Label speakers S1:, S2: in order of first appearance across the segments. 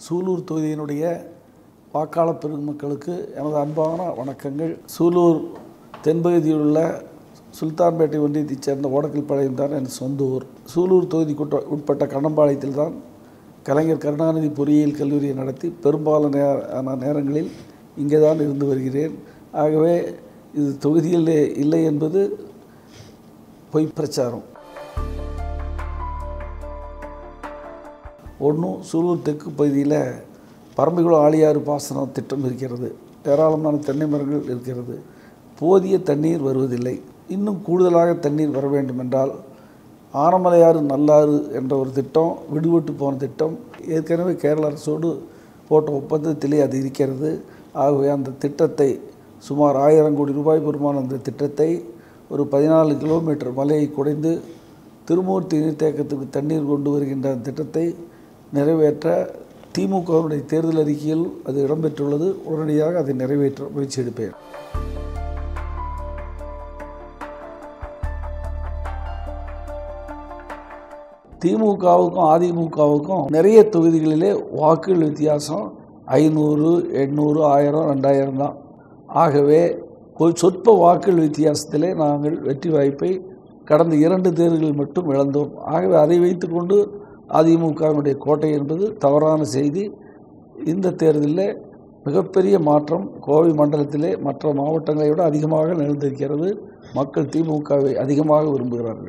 S1: சூலூர் தொகுதியினுடைய வாக்காளர் பெருமக்களுக்கு எனது அன்பான வணக்கங்கள் சூலூர் தென்பகுதியில் உள்ள சுல்தான்பேட்டை ஒன்றியத்தைச் சேர்ந்த ஓடக்கல் பாளையம் தான் என் சொந்த ஊர் சூலூர் தொகுதிக்குட்ட உட்பட்ட கண்ணம்பாளையத்தில் தான் கலைஞர் கருணாநிதி பொறியியல் கல்லூரியை நடத்தி பெரும்பாலான நேர- நேரங்களில் இங்கே தான் இருந்து வருகிறேன் ஆகவே இது தொகுதியில் இல்லை என்பது பொய் பிரச்சாரம் ஒன்றும் சூலூர் தெற்கு பகுதியில் பரம்பிக்குளம் ஆழியாறு பாசன திட்டம் இருக்கிறது ஏராளமான தென்னை மரங்கள் இருக்கிறது போதிய தண்ணீர் வருவதில்லை இன்னும் கூடுதலாக தண்ணீர் வர வேண்டும் என்றால் ஆனமலையாறு நல்லாறு என்ற ஒரு திட்டம் விடுபட்டு போன திட்டம் ஏற்கனவே கேரள அரசோடு போட்ட ஒப்பந்தத்திலே அது இருக்கிறது ஆகவே அந்த திட்டத்தை சுமார் ஆயிரம் கோடி ரூபாய் பெருமான அந்த திட்டத்தை ஒரு பதினாலு கிலோமீட்டர் மலையை குடைந்து திருமூர்த்தி நீர்த்தேக்கத்துக்கு தண்ணீர் கொண்டு வருகின்ற அந்த திட்டத்தை நிறைவேற்ற திமுகவுடைய தேர்தல் அறிக்கையில் அது இடம்பெற்றுள்ளது உடனடியாக அதை நிறைவேற்ற முயற்சி எடுப்பேன் திமுகவுக்கும் அதிமுகவுக்கும் நிறைய தொகுதிகளிலே வாக்குகள் வித்தியாசம் ஐநூறு எண்ணூறு ஆயிரம் ரெண்டாயிரம் தான் ஆகவே ஒரு சொற்ப வாக்குகள் வித்தியாசத்திலே நாங்கள் வெற்றி வாய்ப்பை கடந்த இரண்டு தேர்தல்களில் மட்டும் இழந்தோம் ஆகவே அதை வைத்துக்கொண்டு அதிமுகவினுடைய கோட்டை என்பது தவறான செய்தி இந்த தேர்தலில் மிகப்பெரிய மாற்றம் கோவை மண்டலத்திலே மற்ற மாவட்டங்களை விட அதிகமாக நிகழ்ந்திருக்கிறது மக்கள் திமுகவை அதிகமாக விரும்புகிறார்கள்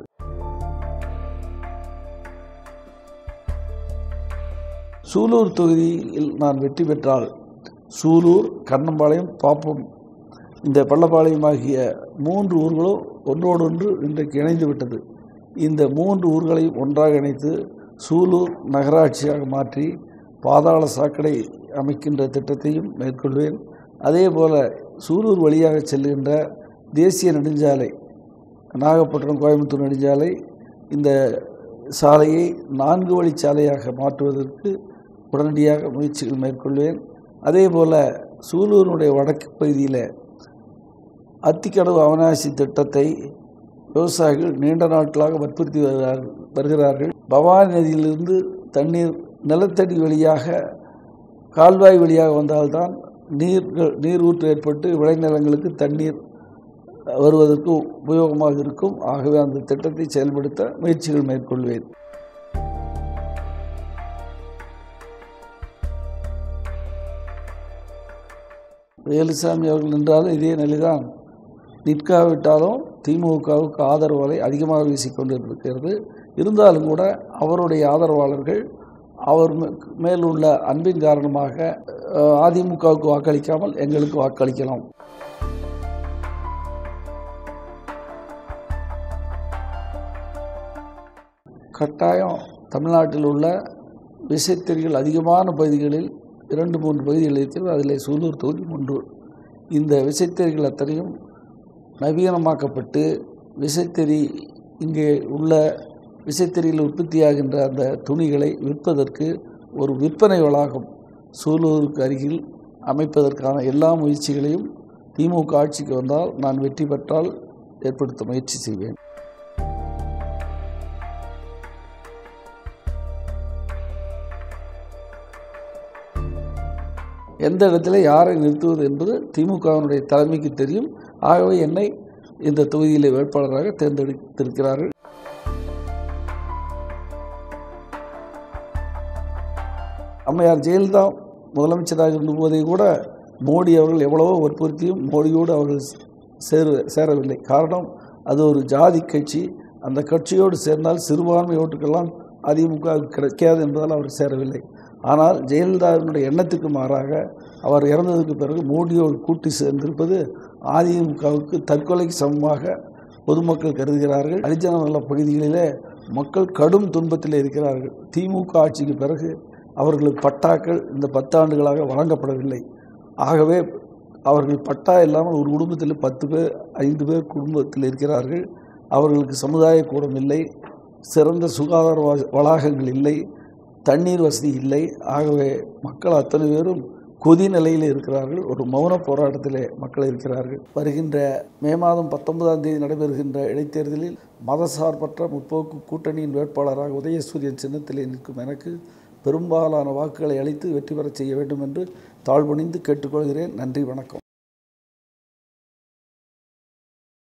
S1: சூலூர் தொகுதியில் நான் வெற்றி பெற்றால் சூலூர் கண்ணம்பாளையம் பாப்பம் இந்த பள்ளப்பாளையம் ஆகிய மூன்று ஊர்களும் ஒன்றோடொன்று இன்றைக்கு இணைந்து விட்டது இந்த மூன்று ஊர்களையும் ஒன்றாக இணைத்து சூலூர் நகராட்சியாக மாற்றி பாதாள சாக்கடை அமைக்கின்ற திட்டத்தையும் மேற்கொள்வேன் அதே போல் சூலூர் வழியாக செல்லுகின்ற தேசிய நெடுஞ்சாலை நாகப்பட்டினம் கோயம்புத்தூர் நெடுஞ்சாலை இந்த சாலையை நான்கு வழி சாலையாக மாற்றுவதற்கு உடனடியாக முயற்சிகள் மேற்கொள்வேன் அதே போல் சூலூரினுடைய வடக்கு பகுதியில் அத்திக்கடவு அவனாசி திட்டத்தை விவசாயிகள் நீண்ட நாட்களாக வற்புறுத்தி வருகிறார்கள் வருகிறார்கள் பவானி நதியிலிருந்து தண்ணீர் நிலத்தடி வழியாக கால்வாய் வழியாக வந்தால்தான் நீர்கள் நீர் ஊற்று ஏற்பட்டு விளைநிலங்களுக்கு தண்ணீர் வருவதற்கு உபயோகமாக இருக்கும் ஆகவே அந்த திட்டத்தை செயல்படுத்த முயற்சிகள் மேற்கொள்வேன் வேலுசாமி அவர்கள் நின்றாலும் இதே நிலைதான் நிற்காவிட்டாலும் திமுகவுக்கு ஆதரவுகளை அதிகமாக வீசிக்கொண்டு இருக்கிறது இருந்தாலும் கூட அவருடைய ஆதரவாளர்கள் அவர் மே- மேல் உள்ள அன்பின் காரணமாக அஹ், அதிமுகவுக்கு வாக்களிக்காமல் எங்களுக்கு வாக்களிக்கலாம் கட்டாயம் தமிழ்நாட்டில் உள்ள விசைத்தறிகள் அதிகமான பகுதிகளில் இரண்டு மூன்று பகுதிகள் இருக்கிறது அதில் சூலூர் தொகுதி ஒன்று இந்த விசைத்தறிகள் அத்தனையும் நவீனமாக்கப்பட்டு விசைத்தறி இங்கே உள்ள விசைத்தறியில் உற்பத்தியாகின்ற அந்த துணிகளை விற்பதற்கு ஒரு விற்பனை வளாகம் சூலூருக்கு அருகில் அமைப்பதற்கான எல்லா முயற்சிகளையும் திமுக ஆட்சிக்கு வந்தால் நான் வெற்றி பெற்றால் ஏற்படுத்த முயற்சி செய்வேன் எந்த இடத்துல யாரை நிறுத்துவது என்பது திமுகவினுடைய தலைமைக்கு தெரியும் ஆகவே என்னை இந்த தொகுதியிலே வேட்பாளராக தேர்ந்தெடுத்திருக்கிறார்கள் அம்மையார் ஜெயலலிதா முதலமைச்சராக இருந்தபோதே கூட மோடி அவர்கள் எவ்வளவோ வற்புறுத்தியும் மோடியோடு அவர்கள் சேர சேரவில்லை காரணம் அது ஒரு ஜாதி கட்சி அந்த கட்சியோடு சேர்ந்தால் சிறுபான்மை ஓட்டுக்கெல்லாம் அதிமுக கிடைக்காது என்பதால் அவர் சேரவில்லை ஆனால் ஜெயலலிதாவினுடைய எண்ணத்துக்கு மாறாக அவர் இறந்ததுக்கு பிறகு மோடியோடு கூட்டி சேர்ந்திருப்பது அதிமுகவுக்கு தற்கொலைக்கு சமமாக பொதுமக்கள் கருதுகிறார்கள் ஹரிஜன நல பகுதிகளிலே மக்கள் கடும் துன்பத்தில் இருக்கிறார்கள் திமுக ஆட்சிக்கு பிறகு அவர்களுக்கு பட்டாக்கள் இந்த பத்தாண்டுகளாக வழங்கப்படவில்லை ஆகவே அவர்கள் பட்டா இல்லாமல் ஒரு குடும்பத்தில் பத்து பேர் ஐந்து பேர் குடும்பத்தில் இருக்கிறார்கள் அவர்களுக்கு சமுதாய கூடம் இல்லை சிறந்த சுகாதார வ- வளாகங்கள் இல்லை தண்ணீர் வசதி இல்லை ஆகவே மக்கள் அத்தனை பேரும் கொதி நிலையில் இருக்கிறார்கள் ஒரு மௌன போராட்டத்திலே மக்கள் இருக்கிறார்கள் வருகின்ற மே மாதம் பத்தொன்பதாம் தேதி நடைபெறுகின்ற இடைத்தேர்தலில் மதசார்பற்ற முற்போக்கு கூட்டணியின் வேட்பாளராக உதயசூரியன் சின்னத்திலே நிற்கும் எனக்கு பெரும்பாலான வாக்குகளை அளித்து வெற்றி பெறச் செய்ய வேண்டும் என்று தாழ்வணிந்து கேட்டுக்கொள்கிறேன் நன்றி வணக்கம்